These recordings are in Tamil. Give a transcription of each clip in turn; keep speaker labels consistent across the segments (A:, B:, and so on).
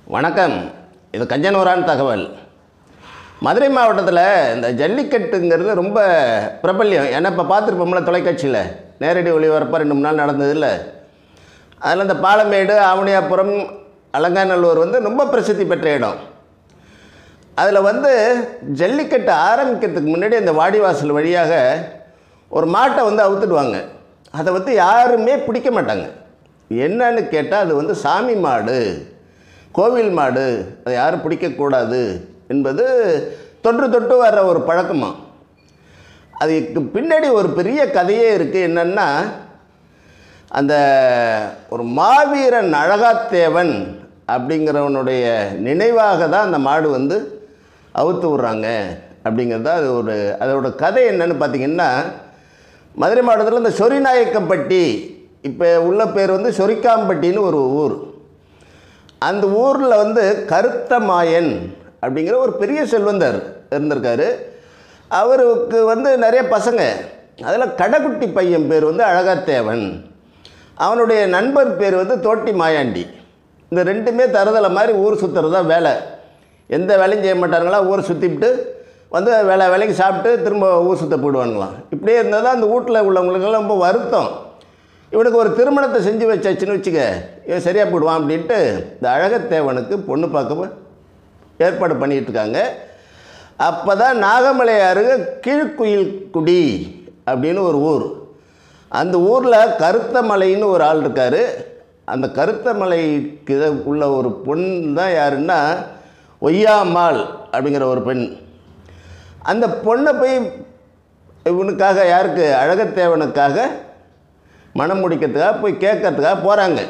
A: வணக்கம் இது கஞ்சனூரான் தகவல் மதுரை மாவட்டத்தில் இந்த ஜல்லிக்கட்டுங்கிறது ரொம்ப பிரபல்யம் ஏன்னா இப்போ பார்த்துருப்போம்ல தொலைக்காட்சியில் நேரடி ஒளிபரப்பாக ரெண்டு மூணு நாள் நடந்ததில்ல அதில் இந்த பாலமேடு ஆவணியாபுரம் அலங்காநல்லூர் வந்து ரொம்ப பிரசித்தி பெற்ற இடம் அதில் வந்து ஜல்லிக்கட்டு ஆரம்பிக்கிறதுக்கு முன்னாடி அந்த வாடிவாசல் வழியாக ஒரு மாட்டை வந்து அவுத்துடுவாங்க அதை வந்து யாருமே பிடிக்க மாட்டாங்க என்னன்னு கேட்டால் அது வந்து சாமி மாடு கோவில் மாடு அதை யாரும் பிடிக்கக்கூடாது என்பது தொன்று தொட்டு வர்ற ஒரு பழக்கமா அதுக்கு பின்னாடி ஒரு பெரிய கதையே இருக்குது என்னென்னா அந்த ஒரு மாவீரன் அழகாத்தேவன் அப்படிங்கிறவனுடைய நினைவாக தான் அந்த மாடு வந்து அவுத்து விட்றாங்க அப்படிங்கிறது அது ஒரு அதோட கதை என்னன்னு பார்த்தீங்கன்னா மதுரை மாவட்டத்தில் இந்த சொரிநாயக்கம்பட்டி இப்போ உள்ள பேர் வந்து சொரிக்காம்பட்டின்னு ஒரு ஊர் அந்த ஊரில் வந்து கருத்த மாயன் அப்படிங்கிற ஒரு பெரிய செல்வந்தர் இருந்திருக்காரு அவருக்கு வந்து நிறைய பசங்க அதில் கடைக்குட்டி பையன் பேர் வந்து அழகாத்தேவன் அவனுடைய நண்பர் பேர் வந்து தோட்டி மாயாண்டி இந்த ரெண்டுமே தருதலை மாதிரி ஊர் சுற்றுறது தான் வேலை எந்த வேலையும் செய்ய மாட்டாங்களா ஊரை சுற்றிவிட்டு வந்து வேலை வேலைக்கு சாப்பிட்டு திரும்ப ஊர் சுற்ற போயிடுவாங்களாம் இப்படியே இருந்தால் தான் அந்த வீட்டில் உள்ளவங்களுக்கெல்லாம் ரொம்ப வருத்தம் இவனுக்கு ஒரு திருமணத்தை செஞ்சு வச்சாச்சுன்னு வச்சுக்க இவன் சரியாக போயிடுவான் அப்படின்ட்டு இந்த அழகத்தேவனுக்கு பொண்ணு பார்க்க ஏற்பாடு பண்ணிகிட்டு இருக்காங்க அப்போ தான் நாகமலை அருகே கீழ்குயில் குடி அப்படின்னு ஒரு ஊர் அந்த ஊரில் கருத்தமலைன்னு ஒரு ஆள் இருக்கார் அந்த கருத்தமலைக்கு இத- உள்ள ஒரு பொண்ணு தான் யாருன்னா ஒய்யாமாள் அப்படிங்கிற ஒரு பெண் அந்த பொண்ணை போய் இவனுக்காக யாருக்கு அழகத்தேவனுக்காக மனம் முடிக்கிறதுக்காக போய் கேட்கறதுக்காக போகிறாங்க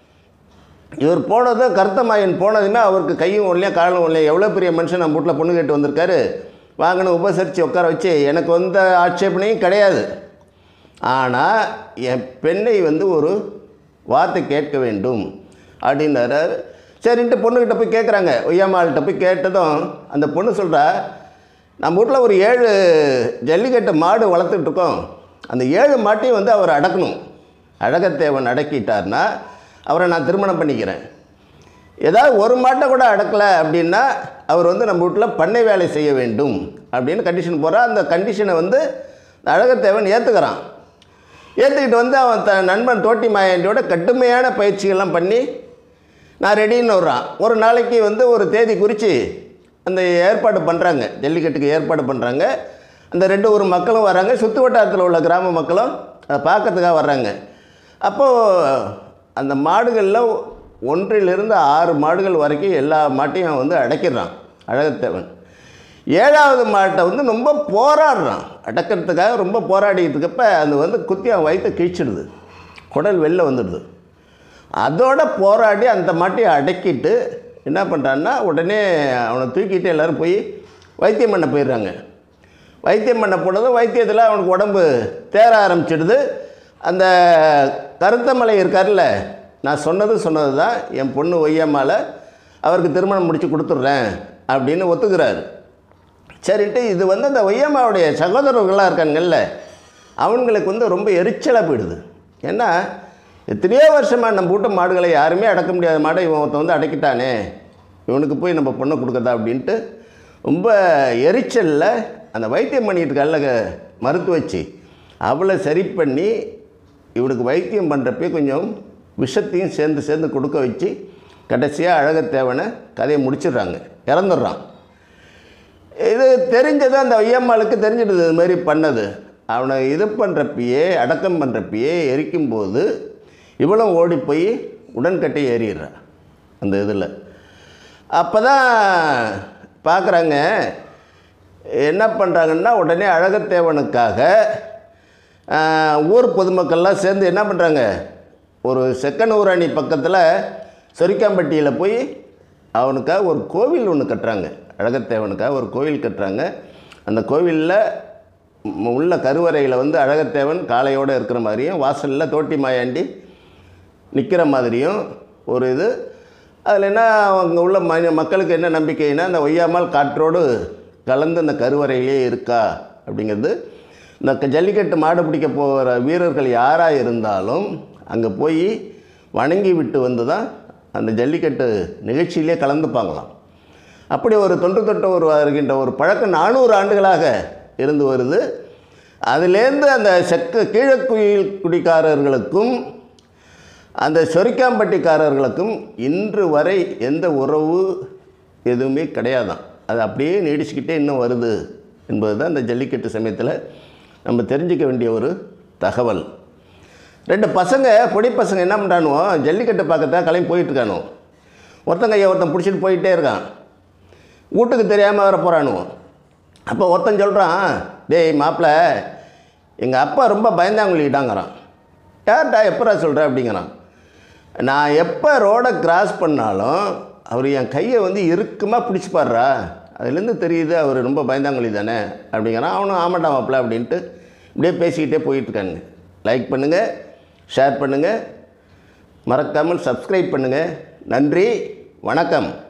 A: இவர் போனதும் கருத்தமாயன் போனதுமே அவருக்கு கையும் ஒல்லையா காலும் ஒல்லையா எவ்வளோ பெரிய மனுஷன் நம்ம வீட்டில் பொண்ணு கேட்டு வந்திருக்காரு வாங்கன்னு உபசரித்து உட்கார வச்சு எனக்கு வந்த ஆட்சேபனையும் கிடையாது ஆனால் என் பெண்ணை வந்து ஒரு வார்த்தை கேட்க வேண்டும் அப்படின்னாரு சரின்ட்டு பொண்ணுக்கிட்ட போய் கேட்குறாங்க ஒய்யாமாள்கிட்ட போய் கேட்டதும் அந்த பொண்ணு சொல்கிறா நம்ம வீட்டில் ஒரு ஏழு ஜல்லிக்கட்டு மாடு வளர்த்துட்டு இருக்கோம் அந்த ஏழு மாட்டையும் வந்து அவர் அடக்கணும் அழகத்தேவன் அடக்கிட்டார்னா அவரை நான் திருமணம் பண்ணிக்கிறேன் ஏதாவது ஒரு மாட்டை கூட அடக்கலை அப்படின்னா அவர் வந்து நம்ம வீட்டில் பண்ணை வேலை செய்ய வேண்டும் அப்படின்னு கண்டிஷன் போகிறா அந்த கண்டிஷனை வந்து அழகத்தேவன் ஏற்றுக்கிறான் ஏற்றுக்கிட்டு வந்து அவன் த நண்பன் தோட்டி மாயாண்டியோட கடுமையான பயிற்சிகள்லாம் பண்ணி நான் ரெடின்னு வர்றான் ஒரு நாளைக்கு வந்து ஒரு தேதி குறித்து அந்த ஏற்பாடு பண்ணுறாங்க ஜல்லிக்கட்டுக்கு ஏற்பாடு பண்ணுறாங்க அந்த ரெண்டு ஊர் மக்களும் வராங்க சுற்று வட்டாரத்தில் உள்ள கிராம மக்களும் அதை பார்க்கறதுக்காக வர்றாங்க அப்போது அந்த மாடுகளில் ஒன்றிலிருந்து ஆறு மாடுகள் வரைக்கும் எல்லா மாட்டையும் அவன் வந்து அடைக்கிறான் அழகத்தேவன் ஏழாவது மாட்டை வந்து ரொம்ப போராடுறான் அடக்கிறதுக்காக ரொம்ப போராடிட்டு இருக்கப்ப அது வந்து குத்தி அவன் வயிற்றை கிழிச்சிடுது குடல் வெளில வந்துடுது அதோட போராடி அந்த மாட்டையை அடக்கிட்டு என்ன பண்ணுறான்னா உடனே அவனை தூக்கிட்டு எல்லோரும் போய் வைத்தியம் பண்ண போயிடுறாங்க வைத்தியம் பண்ண போனதும் வைத்தியத்தில் அவனுக்கு உடம்பு தேர ஆரம்பிச்சிடுது அந்த கருத்தமலை இருக்கார்ல நான் சொன்னது சொன்னது தான் என் பொண்ணு ஒய்யம்மால அவருக்கு திருமணம் முடித்து கொடுத்துட்றேன் அப்படின்னு ஒத்துக்கிறாரு சரின்ட்டு இது வந்து அந்த ஒய்யம்மாவுடைய சகோதரர்களாக இருக்காங்கல்ல அவங்களுக்கு வந்து ரொம்ப எரிச்சலாக போயிடுது ஏன்னா எத்தனையோ வருஷமாக நம்ம வீட்டு மாடுகளை யாருமே அடக்க முடியாத மாடை இவன் ஒருத்தன் வந்து அடக்கிட்டானே இவனுக்கு போய் நம்ம பொண்ணை கொடுக்கறதா அப்படின்ட்டு ரொம்ப எரிச்சலில் அந்த வைத்தியம் பண்ணிட்டு இருக்கால மருத்துவச்சி அவளை சரி பண்ணி இவனுக்கு வைத்தியம் பண்ணுறப்பே கொஞ்சம் விஷத்தையும் சேர்ந்து சேர்ந்து கொடுக்க வச்சு கடைசியாக அழகத்தேவனை கதையை முடிச்சிடுறாங்க இறந்துடுறான் இது தெரிஞ்சது அந்த ஐயம்மாளுக்கு தெரிஞ்சிடுது இது மாதிரி பண்ணது அவனை இது பண்ணுறப்பயே அடக்கம் பண்ணுறப்பயே எரிக்கும்போது இவளும் ஓடி போய் உடன்கட்டை ஏறிடுறான் அந்த இதில் அப்போ தான் பார்க்குறாங்க என்ன பண்ணுறாங்கன்னா உடனே அழகத்தேவனுக்காக ஆஹ், ஊர் பொதுமக்கள்லாம் சேர்ந்து என்ன பண்ணுறாங்க ஒரு செக்கன் ஊரணி பக்கத்தில் சொரிக்காம்பட்டியில் போய் அவனுக்காக ஒரு கோவில் ஒன்று கட்டுறாங்க அழகத்தேவனுக்காக ஒரு கோவில் கட்டுறாங்க அந்த கோவிலில் ம், உள்ள கருவறையில் வந்து அழகத்தேவன் காளையோடு இருக்கிற மாதிரியும் வாசலில் தோட்டி மாயாண்டி நிற்கிற மாதிரியும் ஒரு இது அதில் என்ன அங்கே உள்ள ம மக்களுக்கு என்ன நம்பிக்கைன்னா அந்த ஒய்யாமல் காற்றோடு கலந்து அந்த கருவறையிலே இருக்கா அப்படிங்கிறது இந்த க- ஜல்லிக்கட்டு மாடு பிடிக்க போகிற வீரர்கள் யாராக இருந்தாலும் அங்கே போய் வணங்கி விட்டு வந்து தான் அந்த ஜல்லிக்கட்டு நிகழ்ச்சியிலே கலந்துப்பாங்களாம் அப்படி ஒரு தொன்று தொட்டு ஒரு வருகின்ற ஒரு பழக்கம் நானூறு ஆண்டுகளாக இருந்து வருது அதிலேருந்து அந்த செக்க கீழக்குயில் குடிக்காரர்களுக்கும் அந்த சொரிக்காம்பட்டிக்காரர்களுக்கும் இன்று வரை எந்த உறவு எதுவுமே கிடையாதான் அது அப்படியே நீடிச்சுக்கிட்டே இன்னும் வருது என்பது தான் இந்த ஜல்லிக்கட்டு சமயத்தில் நம்ம தெரிஞ்சுக்க வேண்டிய ஒரு தகவல் ரெண்டு பசங்க பொடி பசங்க என்ன பண்ணுறானுவோ ஜல்லிக்கட்டு பார்க்கத்தான் கிளம்பி போயிட்டுருக்கானோ ஒருத்தன் கையை ஒருத்தன் பிடிச்சிட்டு போயிட்டே இருக்கான் வீட்டுக்கு தெரியாமல் வர போகிறானுவோ அப்போ ஒருத்தன் சொல்கிறான் டேய் மாப்பிள்ள எங்கள் அப்பா ரொம்ப பயந்தாங்குழிட்டாங்கிறான் யார்டா எப்பரா சொல்கிற அப்படிங்கிறான் நான் எப்போ ரோடை கிராஸ் பண்ணாலும் அவர் என் கையை வந்து இறுக்கமாக பிடிச்சி பாடுறா அதுலேருந்து தெரியுது அவர் ரொம்ப பயந்தாங்குழி தானே அப்படிங்கிறான் அவனும் ஆமாட்டா மாப்பிள்ள அப்படின்ட்டு இப்படியே பேசிக்கிட்டே போயிட்டுருக்காங்க லைக் பண்ணுங்கள் ஷேர் பண்ணுங்கள் மறக்காமல் சப்ஸ்கிரைப் பண்ணுங்கள் நன்றி வணக்கம்